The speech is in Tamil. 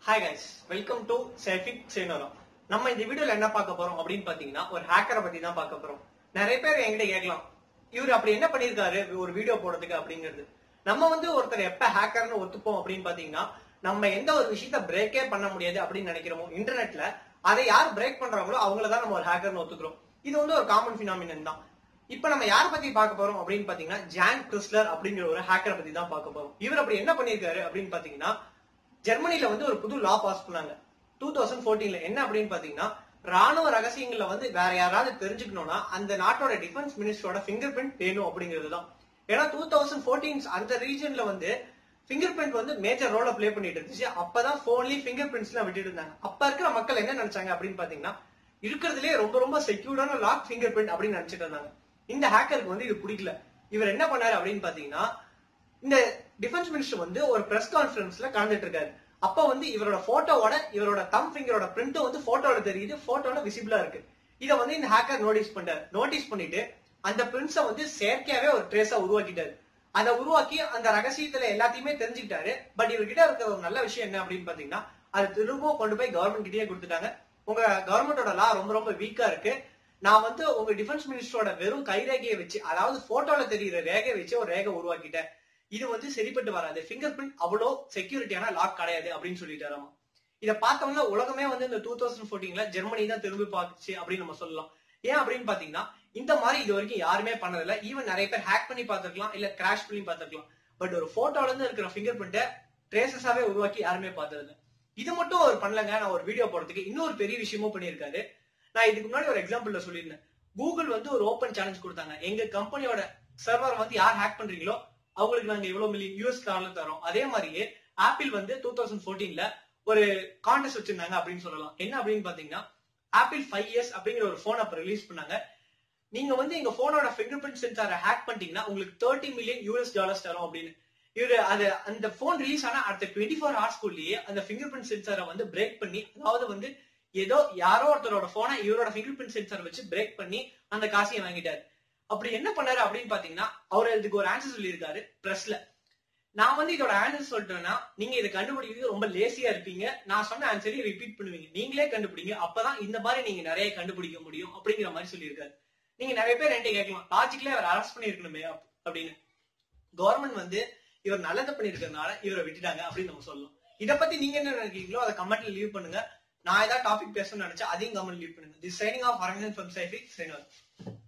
ஹாய் கைஸ் வெல்கம் டு சேஃபிக் சேனோரா நம்ம இந்த வீடியோல என்ன பார்க்க போறோம் அப்படின்னு பாத்தீங்கன்னா ஒரு ஹேக்கரை பத்தி தான் பார்க்க போறோம் நிறைய பேர் என்கிட்ட கேட்கலாம் இவர் அப்படி என்ன பண்ணிருக்காரு ஒரு வீடியோ போடுறதுக்கு அப்படிங்கிறது நம்ம வந்து ஒருத்தர் எப்ப ஹேக்கர்னு ஒத்துப்போம் அப்படின்னு பாத்தீங்கன்னா நம்ம எந்த ஒரு விஷயத்த பிரேக்கே பண்ண முடியாது அப்படின்னு நினைக்கிறோமோ இன்டர்நெட்ல அதை யார் பிரேக் பண்றாங்களோ அவங்கள தான் நம்ம ஒரு ஹேக்கர்னு ஒத்துக்கிறோம் இது வந்து ஒரு காமன் பினாமினன் தான் இப்ப நம்ம யார பத்தி பார்க்க போறோம் அப்படின்னு பாத்தீங்கன்னா ஜான் கிறிஸ்லர் அப்படிங்கிற ஒரு ஹேக்கரை பத்தி தான் பார்க்க போறோம் இவர் அப்படி என்ன பண்ணிருக்காரு அப்படின்னு பாத்தீங்கன்னா ஜெர்மனில வந்து ஒரு புது லா பாஸ் பண்ணாங்க டூ தௌசண்ட் ஃபோர்டீன்ல என்ன அப்படின்னு பாத்தீங்கன்னா ராணுவ ரகசியங்கள்ல வந்து வேற யாராவது தெரிஞ்சுக்கணும்னா அந்த நாட்டோட டிஃபென்ஸ் மினிஸ்டரோட ஃபிங்கர் பிரிண்ட் வேணும் அப்படிங்கிறது தான் ஏன்னா டூ தௌசண்ட் ஃபோர்டீன் அந்த ரீஜன்ல வந்து ஃபிங்கர் பிரிண்ட் வந்து மேஜர் ரோல ப்ளே பண்ணிட்டு இருந்துச்சு அப்பதான் போன்லயும் ஃபிங்கர் பிரிண்ட்ஸ் எல்லாம் விட்டுட்டு இருந்தாங்க அப்ப இருக்கிற மக்கள் என்ன நினைச்சாங்க அப்படின்னு பாத்தீங்கன்னா இருக்கிறதுலே ரொம்ப ரொம்ப செக்யூர்டான லாக் ஃபிங்கர் பிரிண்ட் அப்படின்னு நினைச்சிட்டு இருந்தாங்க இந்த ஹேக்கருக்கு வந்து இது பிடிக்கல இவர் என்ன பண்ணாரு அப்படின்னு பாத்தீங்கன்னா இந்த டிஃபென்ஸ் மினிஸ்டர் வந்து ஒரு பிரஸ் கான்ஃபரன்ஸ்ல கலந்துட்டு இருக்காரு அப்ப வந்து இவரோட போட்டோவோட இவரோட தம் ஃபிங்கரோட பிரிண்டும் வந்து போட்டோல தெரியுது போட்டோல விசிபிளா இருக்கு இத வந்து இந்த ஹேக்கர் நோட்டீஸ் பண்றாரு நோட்டீஸ் பண்ணிட்டு அந்த பிரிண்ட்ஸ வந்து செயற்கையாவே ஒரு ட்ரேஸா உருவாக்கிட்டாரு அதை உருவாக்கி அந்த ரகசியத்துல எல்லாத்தையுமே தெரிஞ்சுக்கிட்டாரு பட் இவர்கிட்ட இருக்கிற ஒரு நல்ல விஷயம் என்ன அப்படின்னு பாத்தீங்கன்னா அது திரும்பவும் கொண்டு போய் கவர்மெண்ட் கிட்டயே கொடுத்துட்டாங்க உங்க கவர்மெண்டோட லா ரொம்ப ரொம்ப வீக்கா இருக்கு நான் வந்து உங்க டிஃபென்ஸ் மினிஸ்டரோட வெறும் கைரேகையை வச்சு அதாவது போட்டோல தெரியுற ரேகையை வச்சு ஒரு ரேகை உருவாக்கிட்டேன் இது வந்து சரிப்பட்டு வராது ஃபிங்கர் பிரிண்ட் அவ்வளோ செக்யூரிட்டியான லாக் கிடையாது அப்படின்னு சொல்லிட்டாராமா இதை பார்த்தோம்னா உலகமே வந்து இந்த டூ தௌசண்ட் ஃபோர்டீன்ல ஜெர்மனி தான் திரும்பி பார்த்துச்சு அப்படின்னு நம்ம சொல்லலாம் ஏன் அப்படின்னு பாத்தீங்கன்னா இந்த மாதிரி இது வரைக்கும் யாருமே பண்ணதில்ல ஈவன் நிறைய பேர் ஹேக் பண்ணி பார்த்திருக்கலாம் இல்ல கிராஷ் பண்ணி பார்த்திருக்கலாம் பட் ஒரு போட்டோல இருந்து இருக்கிற ஃபிங்கர் பிரிண்ட்டை ட்ரேசஸாவே உருவாக்கி யாருமே பார்த்ததில்ல இது மட்டும் அவர் பண்ணலங்க நான் ஒரு வீடியோ போடுறதுக்கு இன்னொரு பெரிய விஷயமும் பண்ணியிருக்காரு நான் இதுக்கு முன்னாடி ஒரு எக்ஸாம்பிள்ல சொல்லியிருந்தேன் கூகுள் வந்து ஒரு ஓப்பன் சேலஞ்ச் கொடுத்தாங்க எங்க கம்பெனியோட சர்வர் வந்து யார் ஹேக் பண்றீங்களோ அவங்களுக்கு நாங்க இவ்வளவு மில்லியன் யூஎஸ் டாலர் தரோம் அதே மாதிரியே ஆப்பிள் வந்து டூ தௌசண்ட் ஃபோர்டீன்ல ஒரு கான்டெஸ்ட் வச்சிருந்தாங்க அப்படின்னு சொல்லலாம் என்ன அப்படின்னு பாத்தீங்கன்னா ஆப்பிள் ஃபைவ் இயர்ஸ் அப்படிங்கிற ஒரு போன் அப்ப ரிலீஸ் பண்ணாங்க நீங்க வந்து எங்க போனோட ஃபிங்கர் பிரிண்ட் சென்சாரை ஹேக் பண்ணிட்டீங்கன்னா உங்களுக்கு தேர்ட்டி மில்லியன் யூஎஸ் டாலர்ஸ் தரும் அப்படின்னு இவரு அது அந்த போன் ரிலீஸ் ஆனா அடுத்த டுவெண்ட்டி ஃபோர் ஹவர்ஸ்க்குள்ளேயே அந்த ஃபிங்கர் பிரிண்ட் சென்சாரை வந்து பிரேக் பண்ணி அதாவது வந்து ஏதோ யாரோ ஒருத்தரோட போனை இவரோட ஃபிங்கர் பிரிண்ட் சென்சார் வச்சு பிரேக் பண்ணி அந்த காசையும் வாங்கிட்டாரு அப்படி என்ன பண்ணாரு அப்படின்னு பாத்தீங்கன்னா அவர் இதுக்கு ஒரு ஆன்சர் சொல்லியிருக்காரு பிரஸ்ல நான் வந்து இதோட ஆன்சர் சொல்லிட்டேன்னா நீங்க இதை கண்டுபிடிக்கிறது ரொம்ப லேசியா இருப்பீங்க நான் சொன்ன ஆன்சரையும் ரிப்பீட் பண்ணுவீங்க நீங்களே கண்டுபிடிங்க அப்பதான் இந்த மாதிரி நீங்க நிறைய கண்டுபிடிக்க முடியும் அப்படிங்கிற மாதிரி சொல்லியிருக்காரு நீங்க நிறைய பேர் என்கிட்ட கேட்கலாம் லாஜிக்கலே அவர் அரெஸ்ட் பண்ணிருக்கணுமே அப்படின்னு கவர்மெண்ட் வந்து இவர் நல்லது பண்ணிருக்கிறதுனால இவரை விட்டுட்டாங்க அப்படின்னு நம்ம சொல்லலாம் இத பத்தி நீங்க என்ன நினைக்கிறீங்களோ அதை கமெண்ட்ல லீவ் பண்ணுங்க நான் ஏதாவது டாபிக் பேசணும்னு நினைச்சா அதையும் கமெண்ட் லீவ் பண்ணுங்க the shining of Arangan from சைஃபிக் சைனர்